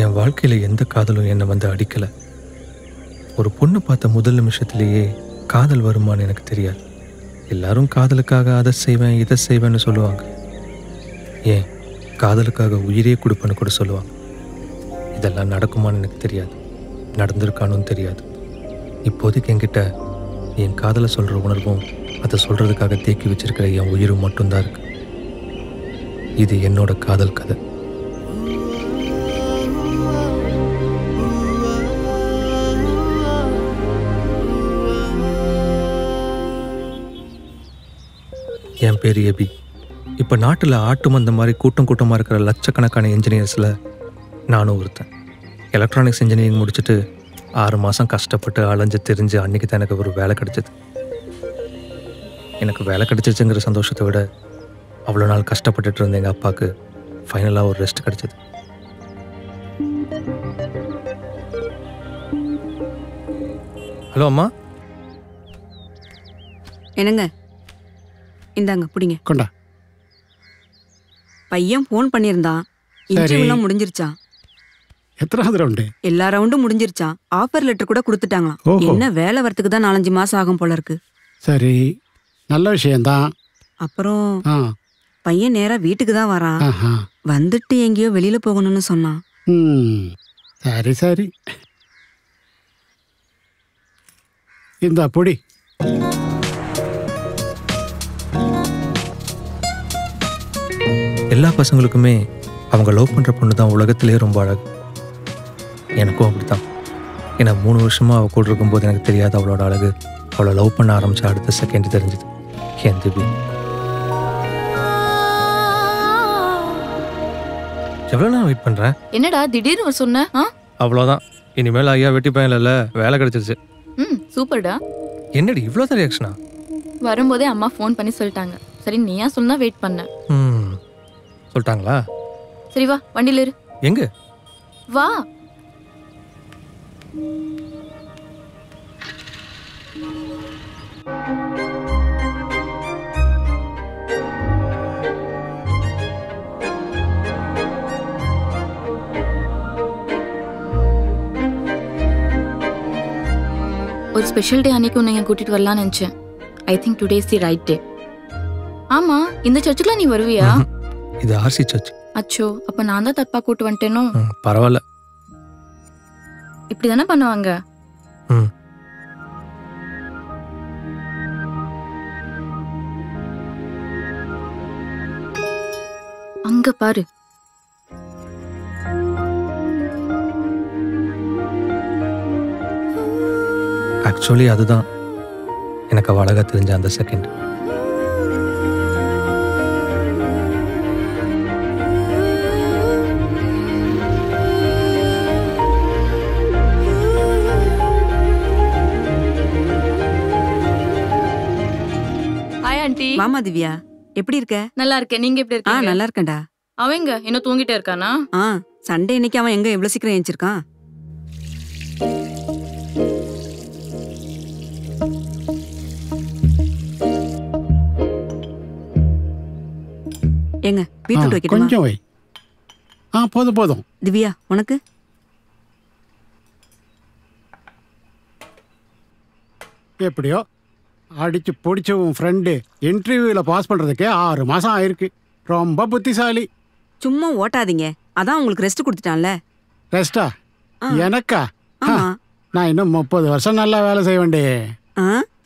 என் வாழ்க்கையில எந்த காதலும் என்னை வந்து அடிக்கல ஒரு பொண்ணு பார்த்த முதல் நிமிஷத்திலேயே காதல் வருமான்னு எனக்கு தெரியாது எல்லாரும் காதலுக்காக அதை செய்வேன் இதை செய்வேன்னு சொல்லுவாங்க ஏன் காதலுக்காக உயிரே கொடுப்பேன்னு கூட சொல்லுவாங்க இதெல்லாம் நடக்குமான்னு எனக்கு தெரியாது நடந்திருக்கானும் தெரியாது இப்போதைக்கு என்கிட்ட என் காதலை சொல்கிற உணர்வும் அதை சொல்கிறதுக்காக தேக்கி வச்சிருக்கிற என் உயிரும் மட்டும்தான் இருக்கு இது என்னோட காதல் கதை என் பேர் எபி இப்போ நாட்டில் ஆட்டு மந்த மாதிரி கூட்டம் கூட்டமாக இருக்கிற லட்சக்கணக்கான இன்ஜினியர்ஸில் நானும் ஒருத்தன் எலக்ட்ரானிக்ஸ் இன்ஜினியரிங் முடிச்சுட்டு ஆறு மாதம் கஷ்டப்பட்டு அலைஞ்சு தெரிஞ்சு அன்றைக்கி தான் எனக்கு ஒரு வேலை கிடைச்சது எனக்கு வேலை கிடைச்சிச்சுங்கிற சந்தோஷத்தை விட அவ்வளோ நாள் கஷ்டப்பட்டுட்டு இருந்த எங்கள் அப்பாவுக்கு ஃபைனலாக ஒரு ரெஸ்ட் கிடைச்சது ஹலோ அம்மா என்னங்க இந்தாங்க பிடிங்க கொண்டா பையன் ஃபோன் பண்ணியிருந்தான் இன்டர்வியூலாம் முடிஞ்சிருச்சான் எத்தனாவது ரவுண்டு எல்லா ரவுண்டும் முடிஞ்சிருச்சான் ஆஃபர் லெட்டர் கூட கொடுத்துட்டாங்களாம் ஓஹோ. என்ன வேலை வரத்துக்கு தான் நாலஞ்சு மாசம் ஆகும் போல இருக்கு சரி நல்ல விஷயம்தான் அப்புறம் ஆ பையன் நேரா வீட்டுக்கு தான் வரான் ஆஹா வந்துட்டு எங்கேயோ வெளியில போகணும்னு சொன்னான் ம் சரி சரி இந்த பொடி எல்லா பசங்களுக்குமே அவங்க லவ் பண்ணுற பொண்ணு தான் உலகத்திலே ரொம்ப அழகு எனக்கும் அப்படித்தான் ஏன்னா மூணு வருஷமாக அவள் கூட இருக்கும்போது எனக்கு தெரியாத அவளோட அழகு அவளை லவ் பண்ண ஆரம்பிச்ச அடுத்த செகண்ட் தெரிஞ்சது என் திவி எவ்வளோ நான் வெயிட் பண்ணுறேன் என்னடா திடீர்னு ஒரு சொன்ன ஆ அவ்வளோதான் இனிமேல் ஐயா வெட்டி பையன் இல்லைல்ல வேலை கிடைச்சிருச்சு ம் சூப்பர்டா என்னடி இவ்வளோ தான் ரியாக்ஷனா வரும்போதே அம்மா ஃபோன் பண்ணி சொல்லிட்டாங்க சரி நீயா சொன்னா வெயிட் பண்ணேன் ம் சொல்லிட்டாங்களா சரி வா வண்டியில இரு எங்கே வா ஒரு ஸ்பெஷல் டே அன்னைக்கு உன்னை இங்க கூட்டிட்டு வரலாம்னு நினைச்சேன் I think today is the right day ஆமா இந்த சர்ச்சுக்குலாம் நீ வருவியா ம்ஹும். இது ஆர்சி சர்ச் அச்சோ அப்ப நான் தான் தப்பா கூட்டு வந்துட்டேனோ ம் பரவாயில்ல இப்படி தானே பண்ணுவாங்க ம் அங்க பாரு ஆக்சுவலி அதுதான் எனக்கு அவள் அழகாக தெரிஞ்ச அந்த செகண்ட் ஹாய் ஆண்டி வாமா திவ்யா எப்படி இருக்க நல்லா இருக்கேன் நீங்க எப்படி ஆ இருக்கீங்க நல்லா இருக்கேன்டா அவங்க இன்னும் தூங்கிட்டே இருக்கானா ஆ சண்டே இன்னைக்கு அவன் எங்க எவ்வளவு சீக்கிரம் ஏஞ்சிருக்கான் ஏங்க ஆ, பீட்ரூட் வைக்கட்டுமா கொஞ்சம் வை ஆ போதும் போதும் திவ்யா உனக்கு எப்படியோ அடிச்சு பிடிச்ச உன் ஃப்ரெண்டு இன்டர்வியூவில் பாஸ் பண்ணுறதுக்கே ஆறு மாதம் ஆயிருக்கு ரொம்ப புத்திசாலி சும்மா ஓட்டாதீங்க அதான் உங்களுக்கு ரெஸ்ட் கொடுத்துட்டான்ல ரெஸ்டா ஆ. எனக்கா ஆமா நான் இன்னும் முப்பது வருஷம் நல்லா வேலை செய்ய வேண்டே ஆ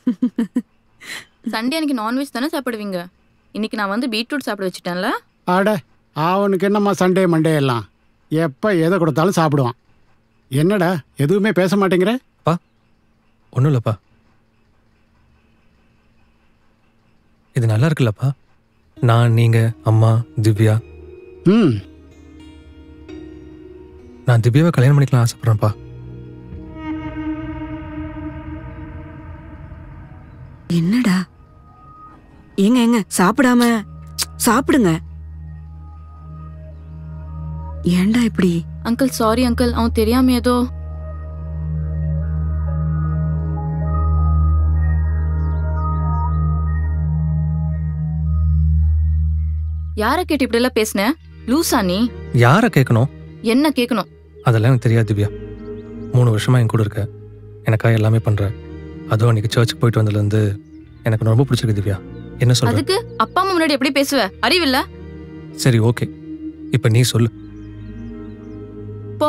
சண்டே அன்னைக்கு நான்வெஜ் தானே சாப்பிடுவீங்க இன்னைக்கு நான் வந்து பீட்ரூட் சாப்பிட வச்சுட்டேன்ல அட அவனுக்கு என்னம்மா சண்டே மண்டே எல்லாம் எப்போ எதை கொடுத்தாலும் சாப்பிடுவான் என்னடா எதுவுமே பேச மாட்டேங்கிற ஒன்றும் இல்லைப்பா இது நல்லா இருக்குல்லப்பா நான் நீங்கள் அம்மா திவ்யா ம் நான் திவ்யாவை கல்யாணம் பண்ணிக்கலாம் ஆசைப்பட்றேன்ப்பா என்னடா ஏங்க ஏங்க சாப்பிடாம சாப்பிடுங்க ஏன்டா இப்படி அங்கிள் சாரி அங்கிள் அவன் தெரியாம ஏதோ யார கேட்டு இப்படி எல்லாம் பேசுன லூசா நீ யாரை கேட்கணும் என்ன கேட்கணும் அதெல்லாம் எனக்கு தெரியாது திவ்யா மூணு வருஷமா என் கூட இருக்க எனக்காக எல்லாமே பண்ற அதுவும் அன்னைக்கு சர்ச்சுக்கு போயிட்டு வந்ததுலேருந்து எனக்கு ரொம்ப பிடிச்சிருக்கு திவ்யா என்ன சொல்ற அதுக்கு அப்பா அம்மா முன்னாடி எப்படி பேசுவ அறிவில்ல சரி ஓகே இப்போ நீ சொல்லு போ.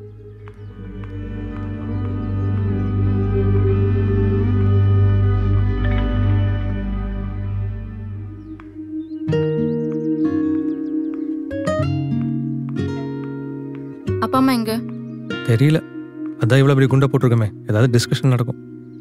அப்பா அம்மா எங்க தெரியல அதான் இவ்வளோ இப்படி குண்டை போட்டிருக்கோமே ஏதாவது டிஸ்கஷன் நடக்கும்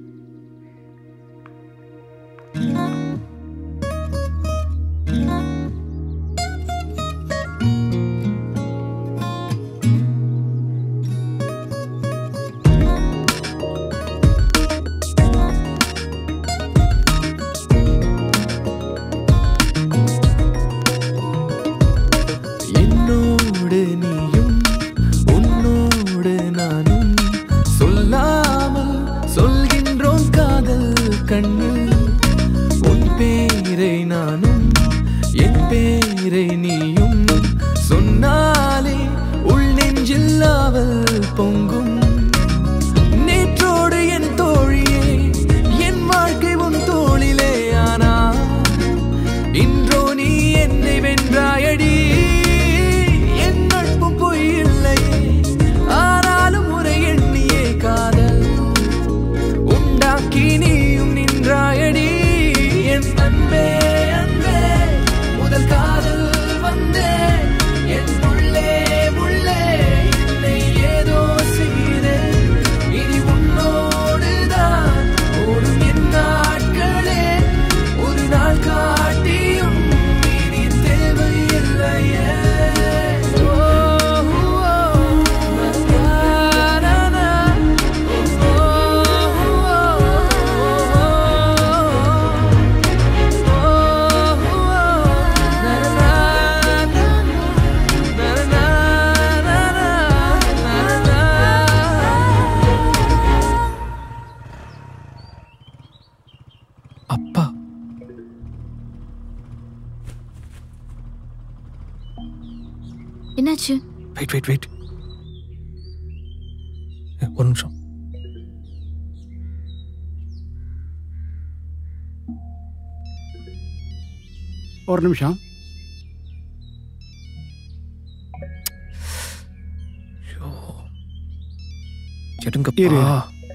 என்னோடு நீயும் உன்னோடு நானும் சொல்லாமல் சொல்கின்றோம் காதல் கண்ணில் உன் பேரை நானும் என் பேரை நீயும் சொன்னாலே உள் நெஞ்சில் ஆவல் பொங்கும் நேற்றோடு என் தோழியே என் வாழ்க்கை உன் தோளிலே ஆனா இன்றோ நீ என்னை வென்றாயடி என் நட்பும் பொய் இல்லையே ஆனாலும் முறை எண்ணியே காதல் உண்டாக்கி நீயும் நின்றாயடி என் அன்பே அன்பே முதல் காதல் வந்தே என் உள்ளே உள்ளே என்னை ஏதோ செய்தேன் இனி உன்னோடுதான் ஓடும் என் நாட்களே ஒரு நாள் காட்டியும் இனி தேவையில்லையே ஓ, ஓ, நா, நா, நா. ஓ, ஓ, அப்பா என்னாச்சு வெயிட் வெயிட் வெயிட் ஒரு நிமிஷம் ஒரு நிமிஷம் ஐயோ இரு. எடுங்கப்பா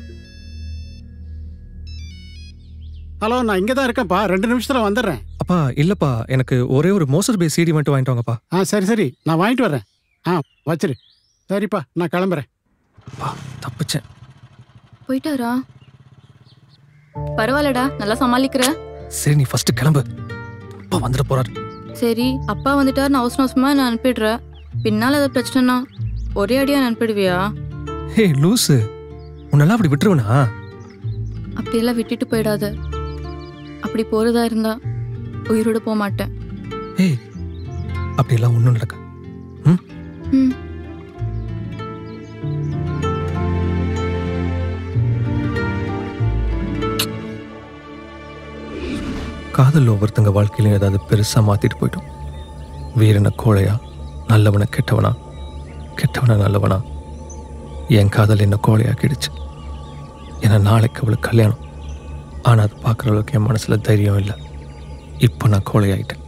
ஹலோ நான் இங்கே தான் இருக்கேன்ப்பா ரெண்டு நிமிஷத்தில் வந்துடுறேன் அப்பா இல்லப்பா எனக்கு ஒரே ஒரு மோசர் பே சிடி மட்டும் வாங்கிட்டு வாங்கப்பா ஆ சரி சரி நான் வாங்கிட்டு வரேன் ஆ வச்சிரு சரிப்பா நான் கிளம்புறேன் அப்பா தப்பிச்சேன் போயிட்டாரா பரவாயில்லடா நல்லா சமாளிக்கிற சரி நீ ஃபர்ஸ்ட் கிளம்பு அப்பா வந்துட போறாரு சரி அப்பா வந்துட்டார் நான் அவசரம் அவசரமா நான் அனுப்பிடுறேன் பின்னால் ஏதாவது பிரச்சனைனா ஒரே அடியா அனுப்பிடுவியா ஹே லூசு உன்னெல்லாம் அப்படி விட்டுருவனா அப்படியெல்லாம் விட்டுட்டு போயிடாத அப்படி போறதா இருந்தா உயிரோட போக மாட்டேன் ஏய் அப்படியெல்லாம் ஒன்றும் நடக்க ம் காதல் ஒவ்வொருத்தங்க வாழ்க்கையிலும் ஏதாவது பெருசா மாத்திட்டு போயிட்டோம் வீரனை கோழையா நல்லவனை கெட்டவனா கெட்டவனா நல்லவனா என் காதல் என்ன கோழையாக்கிடுச்சு ஏன்னா நாளைக்கு அவளுக்கு கல்யாணம் ஆனா அது பார்க்குற அளவுக்கு என் மனசுல தைரியம் இல்லை இப்போ நான் கோழையாயிட்டேன்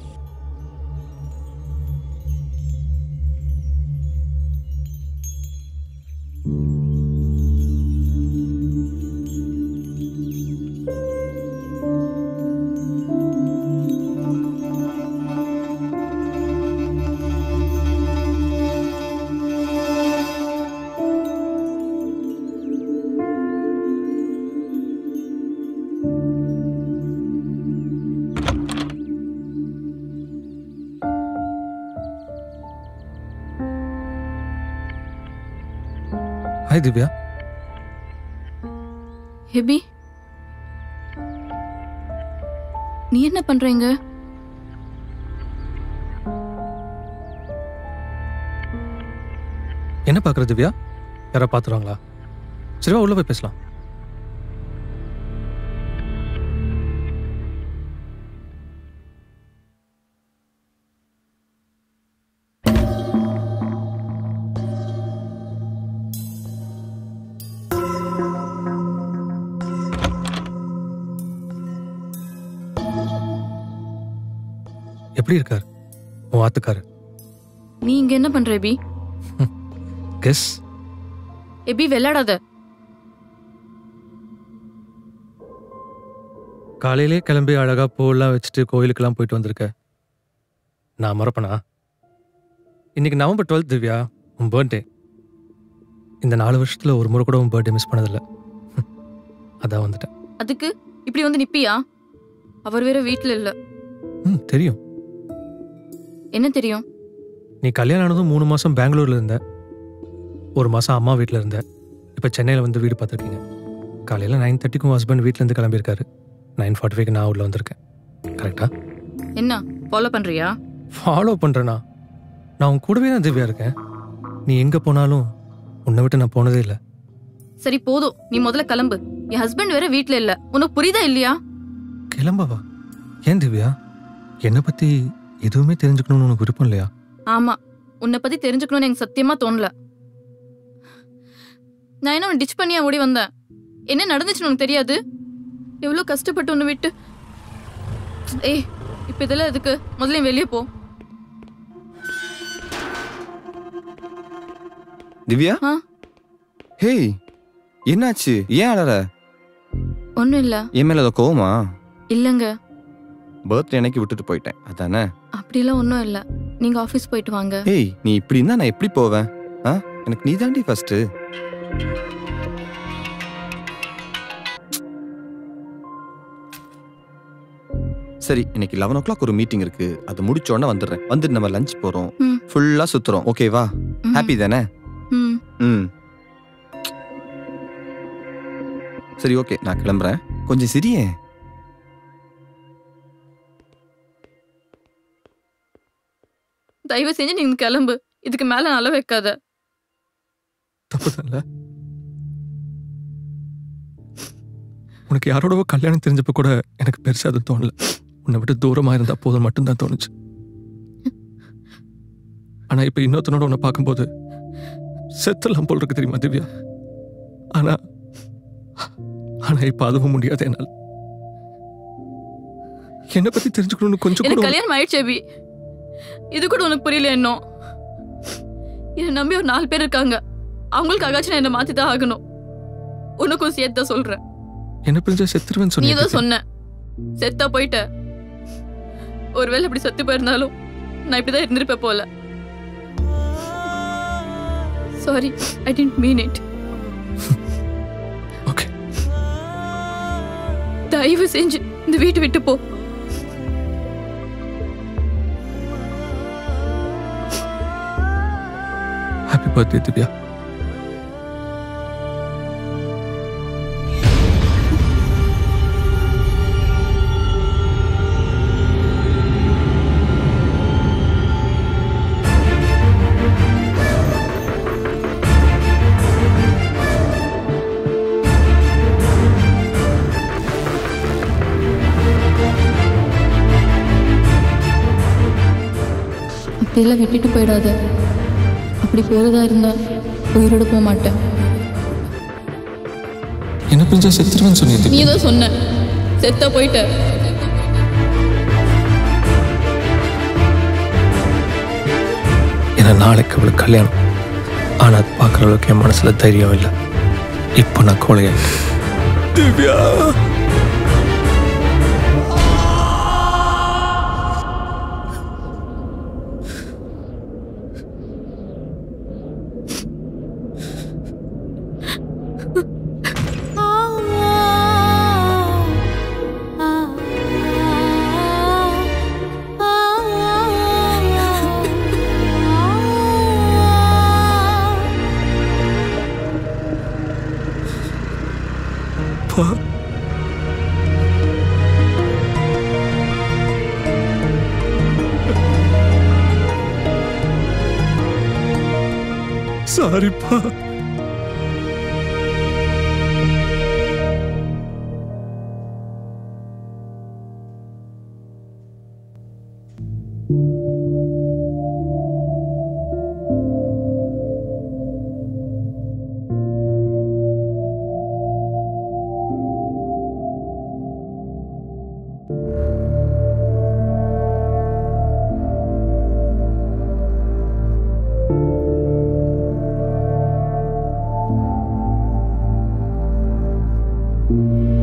ஹாய் திவ்யா ஹெபி நீ என்ன பண்றீங்க என்ன பார்க்குற திவ்யா யாரா பார்த்துருவாங்களா சரிவா உள்ள போய் பேசலாம் எப்படி இருக்கார் உன் ஆத்துக்காரு நீ இங்க என்ன பண்ற எபி கெஸ் எபி விளையாடாத காலையிலே கிளம்பி அழகா பூவெல்லாம் வச்சுட்டு கோயிலுக்கெல்லாம் போயிட்டு வந்திருக்க நான் மறப்பனா இன்னைக்கு நவம்பர் டுவெல்த் திவ்யா உன் பர்த்டே இந்த நாலு வருஷத்துல ஒரு முறை கூட உன் பர்த்டே மிஸ் பண்ணதில்ல ஹம், அதான் வந்துட்டேன் அதுக்கு இப்படி வந்து நிப்பியா அவர் வேற வீட்ல இல்ல ம் தெரியும் என்ன தெரியும் நீ கல்யாணம் ஆனதும் மூணு மாசம் பெங்களூர்ல இருந்த ஒரு மாசம் அம்மா வீட்டில் இருந்த இப்போ சென்னையில் வந்து வீடு பார்த்துருக்கீங்க காலையில் நைன் தேர்ட்டிக்கும் ஹஸ்பண்ட் வீட்டிலேருந்து கிளம்பியிருக்காரு நைன் ஃபார்ட்டி ஃபைவ்க்கு நான் உள்ள வந்திருக்கேன் கரெக்டா என்ன ஃபாலோ பண்றியா ஃபாலோ பண்ணுறேனா நான் உன் கூடவே தான் திவ்யா இருக்கேன் நீ எங்கே போனாலும் உன்னை விட்டு நான் போனதே இல்லை சரி போதும் நீ முதல்ல கிளம்பு என் ஹஸ்பண்ட் வேற வீட்ல இல்ல உனக்கு புரியுதா இல்லையா கிளம்பவா ஏன் திவ்யா என்னை பற்றி எதுவுமே தெரிஞ்சுக்கணும்னு உனக்கு விருப்பம் இல்லையா ஆமா உன்னை பத்தி தெரிஞ்சுக்கணும்னு எனக்கு சத்தியமா தோணல நான் என்ன டிச் பண்ணியா ஓடி வந்தேன் என்ன நடந்துச்சுன்னு உனக்கு தெரியாது எவ்வளவு கஷ்டப்பட்டு உன்னை விட்டு ஏய் இப்ப இதெல்லாம் எதுக்கு முதல்ல வெளியே போ திவ்யா ஆ? ஹேய் என்னாச்சு ஏன் அழற ஒண்ணும் இல்ல என் மேல ஏதோ கோவமா இல்லங்க பர்த்டே அன்னைக்கு விட்டுட்டு போயிட்டேன் அதானே அப்படிலாம் ஒன்றும் இல்ல நீங்க ஆபீஸ் போயிட்டு வாங்க ஹேய் நீ இப்படி இருந்தா நான் எப்படி போவேன் ஆ எனக்கு நீ தாண்டி ஃபர்ஸ்ட் சரி இன்னைக்கு லெவன் ஓ கிளாக் ஒரு மீட்டிங் இருக்கு அது முடிச்ச உடனே வந்துடுறேன் வந்துட்டு நம்ம லஞ்ச் போறோம் ம். ஃபுல்லா சுத்துறோம் ஓகேவா ம். ஹாப்பி தானே ம் ம் சரி ஓகே நான் கிளம்புறேன் கொஞ்சம் சிரியே தயவு செஞ்சு நீங்க கிளம்பு இதுக்கு மேல நல்ல வைக்காத தப்புதான்ல உனக்கு யாரோடவோ கல்யாணம் தெரிஞ்சப்ப கூட எனக்கு பெருசா அது தோணல உன்னை விட்டு தூரமா இருந்தா போதும் மட்டும்தான் தோணுச்சு ஆனா இப்ப இன்னொருத்தனோட உன்னை பார்க்கும்போது செத்துலாம் போல் இருக்கு தெரியுமா திவ்யா ஆனா ஆனா இப்ப அதுவும் முடியாது என்னால் என்னை பத்தி தெரிஞ்சுக்கணும்னு கொஞ்சம் எனக்கு கூட கல்யாணம் ஆயிடுச்சு அபி இது கூட உனக்கு புரியல இன்னும் என்னை நம்பி ஒரு நாலு பேர் இருக்காங்க அவங்களுக்காகச்சும் நான் என்ன மாத்தி தான் ஆகணும் உனக்கும் சேர்த்து தான் சொல்றேன் என்ன பிரிஞ்சா செத்துருவேன்னு நீ சொன்னீங்க ஏதோ சொன்ன செத்தா போயிட்ட ஒருவேளை இப்படி செத்து போயிருந்தாலும் நான் இப்படிதான் இருந்திருப்பேன் போல sorry I didn't mean it okay தயவு செஞ்சு இந்த வீட்டு விட்டு போ ஹாப்பி பர்த்டே திவ்யா அப்படியெல்லாம் விட்டுட்டு போயிடாத அப்படி போறதா இருந்தா உயிரோட போக மாட்டேன் என்ன பிரிஞ்சா செத்துருவேன்னு சொன்னீங்க நீ ஏதோ சொன்ன செத்தா போயிட்ட ஏன்னா நாளைக்கு அவளுக்கு கல்யாணம் ஆனா அது பார்க்குற அளவுக்கு என் மனசுல தைரியம் இல்லை இப்போ நான் கோழையாயிட்டேன் திவ்யா அப்பா சாரிப்பா ஆ